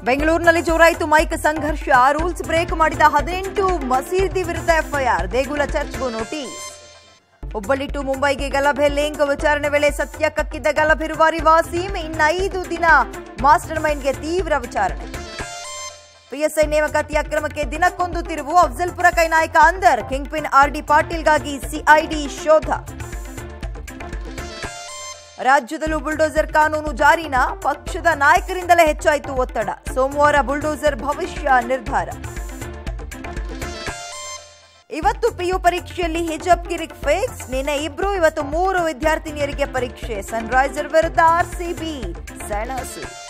ಬೆಂಗಳೂರಿನಲ್ಲಿ ಜೋರಾಯಿತು ಮೈಕ್ ಸಂಘರ್ಷ ರೂಲ್ಸ್ ಬ್ರೇಕ್ ಮಾಡಿದ ಹದಿನೆಂಟು ಮಸೀದಿ ವಿರುದ್ಧ ಎಫ್ಐಆರ್ ದೇಗುಲ ಚರ್ಚ್ಗೂ ನೋಟಿಸ್ ಹುಬ್ಬಳ್ಳಿ ಟು ಮುಂಬೈಗೆ ಗಲಭೆ ಲಿಂಕ್ ವಿಚಾರಣೆ ವೇಳೆ ಸತ್ಯ ಕಕ್ಕಿದ್ದ ಗಲಭೆ ರೂವಾರಿ ವಾಸೀಂ ಇನ್ನೈದು ದಿನ ಮಾಸ್ಟರ್ ಮೈಂಡ್ಗೆ ತೀವ್ರ ವಿಚಾರಣೆ ಪಿಎಸ್ಐ ನೇಮಕಾತಿ ಅಕ್ರಮಕ್ಕೆ ದಿನಕ್ಕೊಂದು ತಿರುವು ಅಫ್ಜಲ್ಪುರ ಕೈ ನಾಯಕ ಅಂದರ್ ಕಿಂಗ್ ಪಿನ್ ಆರ್ಡಿ ಪಾಟೀಲ್ಗಾಗಿ ಸಿಐಡಿ ಶೋಧ ರಾಜ್ಯದಲ್ಲೂ ಬುಲ್ಡೋಸರ್ ಕಾನೂನು ಜಾರಿನ ಪಕ್ಷದ ನಾಯಕರಿಂದಲೇ ಹೆಚ್ಚಾಯಿತು ಒತ್ತಡ ಸೋಮವಾರ ಬುಲ್ಡೋಸರ್ ಭವಿಷ್ಯ ನಿರ್ಧಾರ ಇವತ್ತು ಪಿಯು ಪರೀಕ್ಷೆಯಲ್ಲಿ ಹಿಜಬ್ ಕಿರಿಕ್ ಫಿಕ್ಸ್ ನಿನ್ನೆ ಇಬ್ರು ಇವತ್ತು ಮೂರು ವಿದ್ಯಾರ್ಥಿನಿಯರಿಗೆ ಪರೀಕ್ಷೆ ಸನ್ರೈಸರ್ ವಿರುದ್ಧ ಆರ್ಸಿಬಿ ಸೆಣಸು